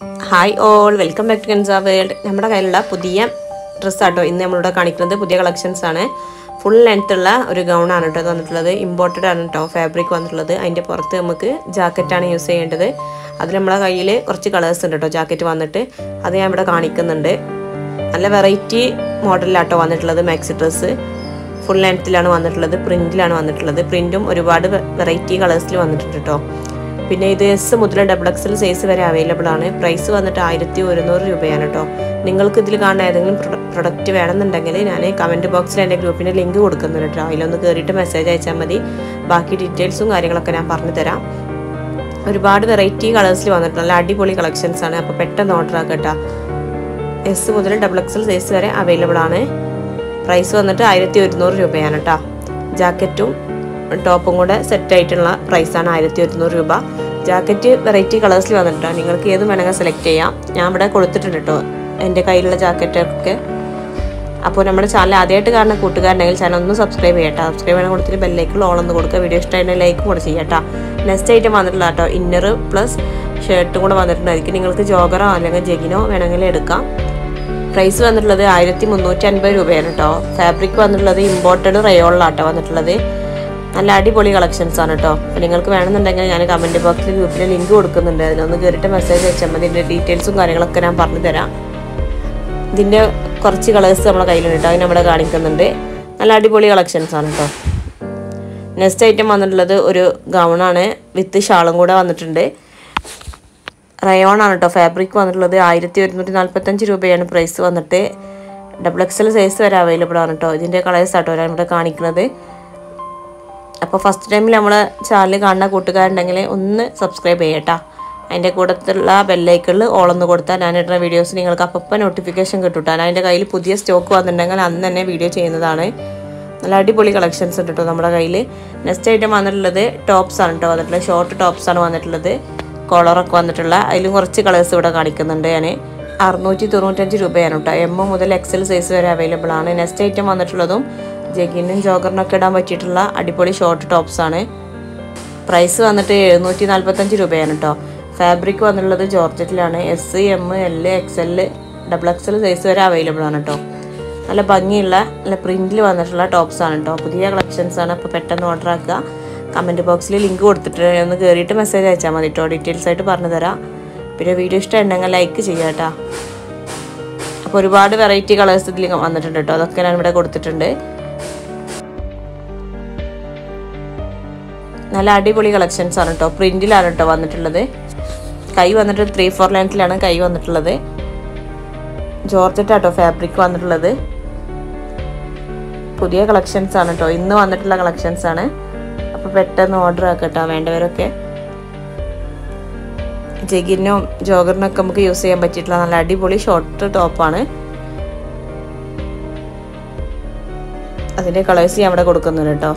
hi all welcome back to Kensa world നമ്മുടെ കയ്യിലുള്ള പുതിയ ഡ്രസ്സാട്ടോ ഇന്ന് നമ്മളിവിടെ കാണിക്കുന്നത് പുതിയ കളക്ഷൻസ് ആണ് ഫുൾ ലെങ്ത് ഉള്ള ഒരു ഗൗൺ ആണ് കേട്ടോ ഇത് വന്നിട്ടുള്ളത് ഇമ്പോർട്ടഡ് ആണ് കേട്ടോ ഫാബ്രിക് വന്നിട്ടുള്ളത് അതിൻ്റെ പുറത്ത് നമുക്ക് ജാക്കറ്റാണ് യൂസ് ചെയ്യേണ്ടത് അതിൽ നമ്മളെ കയ്യിൽ കുറച്ച് കളേഴ്സ് ഉണ്ട് കേട്ടോ ജാക്കറ്റ് വന്നിട്ട് അത് ഞാൻ ഇവിടെ കാണിക്കുന്നുണ്ട് നല്ല വെറൈറ്റി മോഡലിലാട്ടോ വന്നിട്ടുള്ളത് മാക്സി ഡ്രസ്സ് ഫുൾ ലെങ്ത്തിലാണ് വന്നിട്ടുള്ളത് പ്രിന്റിലാണ് വന്നിട്ടുള്ളത് പ്രിന്റും ഒരുപാട് വെറൈറ്റി കളേഴ്സിൽ വന്നിട്ടുണ്ട് കേട്ടോ പിന്നെ ഇത് എസ് മുതൽ ഡബിൾ എക്സൽ സൈസ് വരെ അവൈലബിൾ ആണ് പ്രൈസ് വന്നിട്ട് ആയിരത്തി ഒരുന്നൂറ് രൂപയാണ് കേട്ടോ നിങ്ങൾക്ക് ഇതിൽ കാണുന്ന ഏതെങ്കിലും പ്രൊഡക്റ്റ് വേണമെന്നുണ്ടെങ്കിൽ ഞാൻ കമൻറ്റ് ബോക്സിൽ എൻ്റെ ഗ്രൂപ്പിൻ്റെ ലിങ്ക് കൊടുക്കുന്നുണ്ട് കേട്ടോ അതിലൊന്ന് കയറിയിട്ട് മെസ്സേജ് അയച്ചാൽ മതി ബാക്കി ഡീറ്റെയിൽസും കാര്യങ്ങളൊക്കെ ഞാൻ പറഞ്ഞു തരാം ഒരുപാട് വെറൈറ്റി കളേഴ്സിൽ വന്നിട്ടുണ്ട് നല്ല അടിപൊളി കളക്ഷൻസ് ആണ് അപ്പോൾ പെട്ടെന്ന് ഓർഡർ ആക്കട്ടോ എസ് മുതൽ ഡബിൾ എക്സൽ സൈസ് വരെ അവൈലബിൾ ആണ് പ്രൈസ് വന്നിട്ട് ആയിരത്തി ഒരുന്നൂറ് രൂപയാണ് കേട്ടോ ജാക്കറ്റും ടോപ്പും കൂടെ സെറ്റ് ആയിട്ടുള്ള പ്രൈസാണ് ആയിരത്തി ഒരുന്നൂറ് രൂപ ജാക്കറ്റ് വെറൈറ്റി കളേഴ്സിൽ വന്നിട്ടോ നിങ്ങൾക്ക് ഏത് വേണമെങ്കിൽ സെലക്ട് ചെയ്യാം ഞാൻ ഇവിടെ കൊടുത്തിട്ടുണ്ട് കേട്ടോ എൻ്റെ കയ്യിലുള്ള ജാക്കറ്റൊക്കെ അപ്പോൾ നമ്മുടെ ചാനൽ ആദ്യമായിട്ട് കാണുന്ന കൂട്ടുകാരുണ്ടെങ്കിൽ ചാനൽ ഒന്ന് സബ്സ്ക്രൈബ് ചെയ്യട്ടോ സബ്സ്ക്രൈബ് ചെയ്യണം കൊടുത്തിട്ട് ബെല്ലേക്ക് ഓൾ ഒന്ന് കൊടുക്കുക വീഡിയോ ഇഷ്ടമായിട്ട് ലൈക്കും കൂടെ ചെയ്യട്ടോ നെക്സ്റ്റ് ഐറ്റം വന്നിട്ടുള്ള കേട്ടോ ഇന്നർ പ്ലസ് ഷർട്ടും കൂടെ വന്നിട്ടുണ്ടായിരിക്കും നിങ്ങൾക്ക് ജോഗറോ അല്ലെങ്കിൽ ജെഗിനോ വേണമെങ്കിൽ എടുക്കാം പ്രൈസ് വന്നിട്ടുള്ളത് ആയിരത്തി മുന്നൂറ്റി അൻപത് രൂപയാണ് കേട്ടോ ഫാബ്രിക് വന്നിട്ടുള്ളത് ഇമ്പോർട്ടഡ് റയോളിലാട്ടോ വന്നിട്ടുള്ളത് നല്ല അടിപൊളി കളക്ഷൻസ് ആണ് കേട്ടോ അപ്പോൾ നിങ്ങൾക്ക് വേണമെന്നുണ്ടെങ്കിൽ ഞാൻ കമൻറ്റ് ബോക്സിൽ ഗ്രൂപ്പിൽ ലിങ്ക് കൊടുക്കുന്നുണ്ട് അതിലൊന്ന് കയറിയിട്ട് മെസ്സേജ് അയച്ചാൽ മതി ഇതിൻ്റെ ഡീറ്റെയിൽസും കാര്യങ്ങളൊക്കെ ഞാൻ പറഞ്ഞു തരാം ഇതിൻ്റെ കുറച്ച് കളേഴ്സ് നമ്മളെ കയ്യിലുണ്ട് കേട്ടോ അത് നമ്മുടെ കാണിക്കുന്നുണ്ട് നല്ല അടിപൊളി കളക്ഷൻസ് ആണ് കേട്ടോ നെക്സ്റ്റ് ഐറ്റം വന്നിട്ടുള്ളത് ഒരു ഗൗണാണ് വിത്ത് ഷാളും കൂടെ വന്നിട്ടുണ്ട് റയോൺ ആണ് കേട്ടോ ഫാബ്രിക് വന്നിട്ടുള്ളത് ആയിരത്തി ഒരുന്നൂറ്റി നാൽപ്പത്തഞ്ച് രൂപയാണ് പ്രൈസ് വന്നിട്ട് ഡബിൾ എക്സൽ സൈസ് വരെ അവൈലബിൾ ആണ് കേട്ടോ ഇതിൻ്റെ കളേഴ്സ് ആട്ടോ ഞാൻ ഇവിടെ കാണിക്കുന്നത് അപ്പോൾ ഫസ്റ്റ് ടൈമിൽ നമ്മൾ ചാനൽ കാണുന്ന കൂട്ടുകാരുണ്ടെങ്കിൽ ഒന്ന് സബ്സ്ക്രൈബ് ചെയ്യട്ടോ അതിൻ്റെ കൂട്ടത്തിലുള്ള ബെല്ലൈക്കിളിൽ ഓളൊന്ന് കൊടുത്താൽ ഞാൻ ഇടുന്ന വീഡിയോസ് നിങ്ങൾക്ക് അപ്പം നോട്ടിഫിക്കേഷൻ കിട്ടും ഞാൻ അതിൻ്റെ കയ്യിൽ പുതിയ സ്റ്റോക്ക് വന്നിട്ടുണ്ടെങ്കിൽ അന്ന് തന്നെ വീഡിയോ ചെയ്യുന്നതാണ് നല്ല അടിപൊളി കളക്ഷൻസ് ഉണ്ട് കേട്ടോ നമ്മുടെ കയ്യിൽ നെക്സ്റ്റ് ഐറ്റം വന്നിട്ടുള്ളത് ടോപ്സ് ആണ് കേട്ടോ വന്നിട്ടുള്ളത് ഷോർട്ട് ടോപ്സ് ആണ് വന്നിട്ടുള്ളത് കോളറൊക്കെ വന്നിട്ടുള്ള അതിലും കുറച്ച് കളേഴ്സ് ഇവിടെ കാണിക്കുന്നുണ്ട് ഞാൻ അറുന്നൂറ്റി തൊണ്ണൂറ്റഞ്ച് രൂപയാണ് കേട്ടോ എം മുതൽ എക്സൽ സൈസ് വരെ അവൈലബിൾ ആണ് നെക്സ്റ്റ് ഐറ്റം വന്നിട്ടുള്ളതും ജഗിനും ജോഗറിനൊക്കെ ഇടാൻ പറ്റിയിട്ടുള്ള അടിപൊളി ഷോർട്ട് ടോപ്സ് ആണ് പ്രൈസ് വന്നിട്ട് എഴുന്നൂറ്റി നാൽപ്പത്തഞ്ച് രൂപയാണ് കേട്ടോ ഫാബ്രിക് വന്നിട്ടുള്ളത് ജോർജറ്റിലാണ് S M L X L double X L size വരെ അവൈലബിൾ ആണ് കേട്ടോ നല്ല ഭംഗിയുള്ള നല്ല പ്രിന്റിൽ വന്നിട്ടുള്ള ടോപ്സ് ആണ് കേട്ടോ പുതിയ കളക്ഷൻസ് ആണ് അപ്പോൾ പെട്ടെന്ന് ഓർഡർ ആക്കുക കമൻറ്റ് ബോക്സിൽ ലിങ്ക് കൊടുത്തിട്ട് ഒന്ന് കയറിയിട്ട് മെസ്സേജ് അയച്ചാൽ മതി കേട്ടോ ഡീറ്റെയിൽസ് ആയിട്ട് പറഞ്ഞു തരാം പിന്നെ വീഡിയോ ഇഷ്ടമുണ്ടെങ്കിൽ ലൈക്ക് ചെയ്യാം കേട്ടോ അപ്പോൾ ഒരുപാട് വെറൈറ്റി കളേഴ്സ് ഇതിൽ വന്നിട്ടുണ്ട് കേട്ടോ അതൊക്കെ ഞാൻ ഇവിടെ കൊടുത്തിട്ടുണ്ട് നല്ല അടിപൊളി കളക്ഷൻസ് ആണ് കേട്ടോ പ്രിന്റിലാണ് കേട്ടോ വന്നിട്ടുള്ളത് കൈ വന്നിട്ട് ത്രീ ഫോർ ലെങ്ത്തിലാണ് കൈ വന്നിട്ടുള്ളത് ജോർജറ്റ് ആട്ടോ ഫാബ്രിക് വന്നിട്ടുള്ളത് പുതിയ കളക്ഷൻസ് ആണ് കേട്ടോ ഇന്ന് വന്നിട്ടുള്ള കളക്ഷൻസ് ആണ് അപ്പോൾ പെട്ടെന്ന് ഓർഡർ ആക്കട്ടോ വേണ്ടവരൊക്കെ ജഗിനും ജോഗറിനൊക്കെ നമുക്ക് യൂസ് ചെയ്യാൻ പറ്റിയിട്ടുള്ള നല്ല അടിപൊളി ഷോർട്ട് ടോപ്പാണ് അതിൻ്റെ കളേഴ്സ് ഞാൻ അവിടെ കൊടുക്കുന്നുണ്ട് കേട്ടോ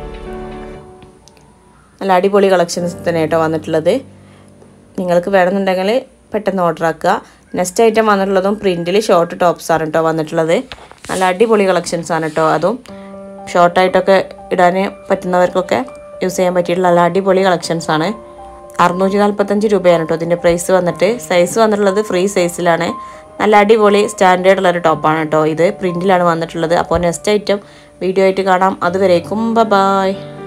നല്ല അടിപൊളി കളക്ഷൻസ് തന്നെ കേട്ടോ വന്നിട്ടുള്ളത് നിങ്ങൾക്ക് വേണമെന്നുണ്ടെങ്കിൽ പെട്ടെന്ന് ഓർഡർ ആക്കുക നെക്സ്റ്റ് ഐറ്റം വന്നിട്ടുള്ളതും പ്രിൻറ്റിൽ ഷോർട്ട് ടോപ്സ് ആണ് കേട്ടോ വന്നിട്ടുള്ളത് നല്ല അടിപൊളി കളക്ഷൻസ് ആണ് കേട്ടോ അതും ഷോർട്ടായിട്ടൊക്കെ ഇടാൻ പറ്റുന്നവർക്കൊക്കെ യൂസ് ചെയ്യാൻ പറ്റിയിട്ടുള്ള നല്ല അടിപൊളി കളക്ഷൻസ് ആണ് അറുന്നൂറ്റി നാൽപ്പത്തഞ്ച് രൂപയാണ് കേട്ടോ ഇതിൻ്റെ പ്രൈസ് വന്നിട്ട് സൈസ് വന്നിട്ടുള്ളത് ഫ്രീ സൈസിലാണ് നല്ല അടിപൊളി സ്റ്റാൻഡേർഡ് ഉള്ളൊരു ടോപ്പാണ് കേട്ടോ ഇത് പ്രിൻറ്റിലാണ് വന്നിട്ടുള്ളത് അപ്പോൾ നെക്സ്റ്റ് ഐറ്റം വീഡിയോ ആയിട്ട് കാണാം അതുവരേക്കും ബ ബായ്